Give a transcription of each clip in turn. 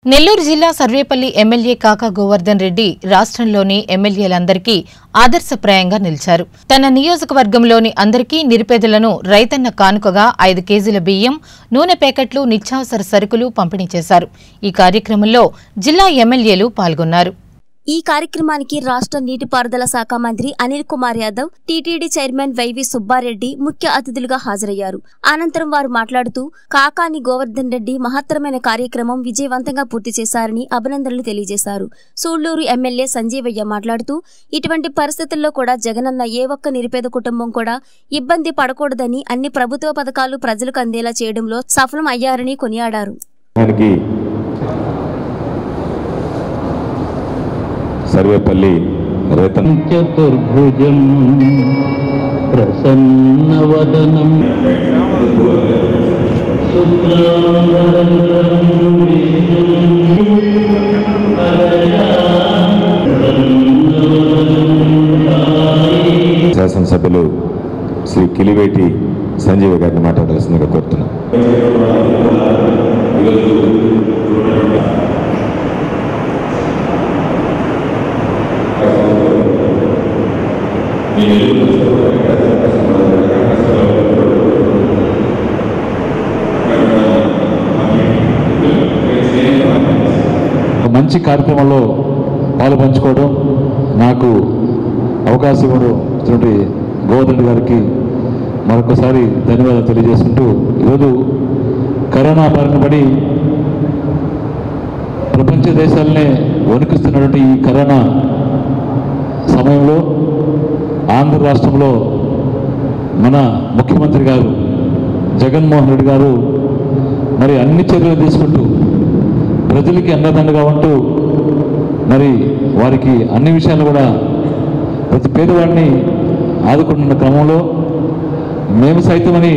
నెల్లూరు జిల్లా సర్వేపల్లి ఎమ్మెల్యే కాకా గోవర్ధన్ రెడ్డి రాష్ట్రంలోని ఎమ్మెల్యేలందరికీ ఆదర్శప్రాయంగా నిలిచారు తన నియోజకవర్గంలోని అందరికీ నిరుపేదలను రైతన్న కానుకగా ఐదు కేజీల బియ్యం నూనె ప్యాకెట్లు నిత్యావసర సరుకులు పంపిణీ చేశారు ఈ కార్యక్రమంలో జిల్లా ఎమ్మెల్యేలు పాల్గొన్నారు ఈ కార్యక్రమానికి రాష్ట్ర నీటిపారుదల శాఖ మంత్రి Anil Kumar Yadav TTD chairman Y V Subbareddy ముఖ్య అతిథులుగా హాజరయ్యారు అనంతరం వారు మాట్లాడుతూ కాకాని గోవర్ధన్ రెడ్డి మహత్తరమైన కార్యక్రమం విజయవంతంగా పూర్తి చేశారని అభినందనలు తెలియజేశారు సూళ్లూరు ఎమ్మెల్యే సంజీవయ్య మాట్లాడుతూ ఇటువంటి పరిస్థితుల్లో కూడా జగనన్న ఏ ఒక్క నిరుపేద కుటుంబం కూడా ఇబ్బంది పడకూడదని అన్ని ప్రభుత్వ పథకాలు ప్రజలకు అందేలా చేయడంలో సఫలం అయ్యారని కొనియాడారు దానికి సర్వేపల్లి రైతన్ చతుర్భుజం ప్రసన్నవదనం శాసనసభ్యులు శ్రీ కిలివేటి సంజీవ గారిని మాట్లాడాల్సిందిగా కోరుతున్నాను ఒక మంచి కార్యక్రమంలో పాలు పంచుకోవడం నాకు అవకాశం ఇవ్వడం ఇచ్చినటువంటి గోవర్ధన్ గారికి మరొకసారి ధన్యవాదాలు తెలియజేసుకుంటూ ఈరోజు కరోనా బారిన పడి ప్రపంచ దేశాలనే వణికిస్తున్నటువంటి ఈ కరోనా సమయంలో ఆంధ్ర రాష్ట్రంలో మన ముఖ్యమంత్రి గారు జగన్మోహన్ రెడ్డి గారు మరి అన్ని చర్యలు తీసుకుంటూ ప్రజలకి అన్నదండగా ఉంటూ మరి వారికి అన్ని విషయాలు కూడా ప్రతి పేదవాడిని ఆదుకుంటున్న క్రమంలో మేము సైతమని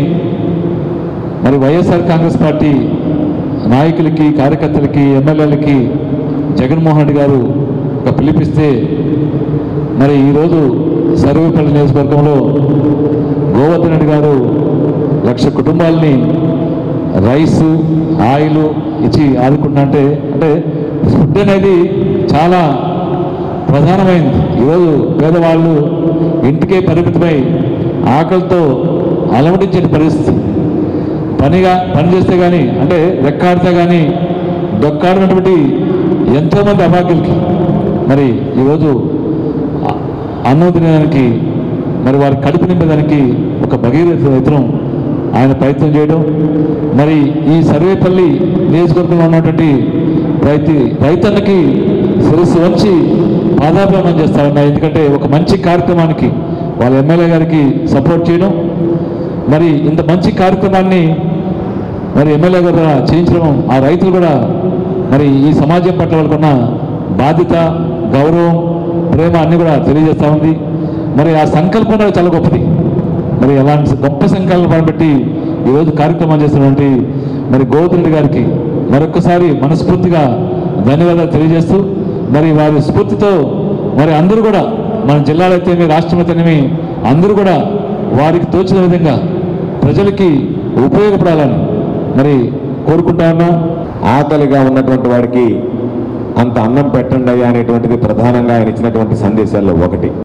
మరి వైఎస్ఆర్ కాంగ్రెస్ పార్టీ నాయకులకి కార్యకర్తలకి ఎమ్మెల్యేలకి జగన్మోహన్ రెడ్డి గారు ఒక పిలిపిస్తే మరి ఈరోజు సర్వేపల్లి నియోజకవర్గంలో గోవర్ధన్ రెడ్డి గారు లక్ష కుటుంబాలని రైసు ఆయిల్ ఇచ్చి ఆదుకుంటున్నా అంటే అంటే ఫుడ్ అనేది చాలా ప్రధానమైంది ఈరోజు పేదవాళ్ళు ఇంటికే పరిమితమై ఆకలితో అలవడించే పరిస్థితి పనిగా పని చేస్తే కానీ అంటే రెక్కాడితే కానీ దొక్కాడినటువంటి ఎంతోమంది అభాగ్యులకి మరి ఈరోజు అ- అన్నం తినడానికి మరి వారి కడుపు నింపేదానికి ఒక భగీరథ రైతును ఆయన ప్రయత్నం చేయడం మరి ఈ సర్వేపల్లి నియోజకవర్గంలో ఉన్నటువంటి రైతు రైతన్నకి శిరస్సు వంచి పాదాభిమానం చేస్తా ఉన్నా ఎందుకంటే ఒక మంచి కార్యక్రమానికి వాళ్ళ ఎమ్మెల్యే గారికి సపోర్ట్ చేయడం మరి ఇంత మంచి కార్యక్రమాన్ని మరి ఎమ్మెల్యే గారు కూడా చేయించడం ఆ రైతులు కూడా మరి ఈ సమాజం పట్ల వాళ్ళకున్న బాధ్యత గౌరవం ప్రేమ అన్ని కూడా తెలియజేస్తూ ఉంది మరి ఆ సంకల్పం కూడా చాలా గొప్పది మరి అలాంటి గొప్ప సంకల్పం పెట్టి ఈరోజు కార్యక్రమం చేస్తున్నటువంటి మరి గోవిందరెడ్డి గారికి మరొకసారి మనస్ఫూర్తిగా ధన్యవాదాలు తెలియజేస్తూ మరి వారి స్ఫూర్తితో మరి అందరూ కూడా మన జిల్లాలో అయితేనేమి రాష్ట్రం అయితేనేమి అందరూ కూడా వారికి తోచిన విధంగా ప్రజలకి ఉపయోగపడాలని మరి కోరుకుంటా ఉన్నా ఆకలిగా ఉన్నటువంటి వాడికి అంత అన్నం పెట్టండి అయ్యా అనేటువంటిది ప్రధానంగా ఆయన ఇచ్చినటువంటి సందేశాల్లో ఒకటి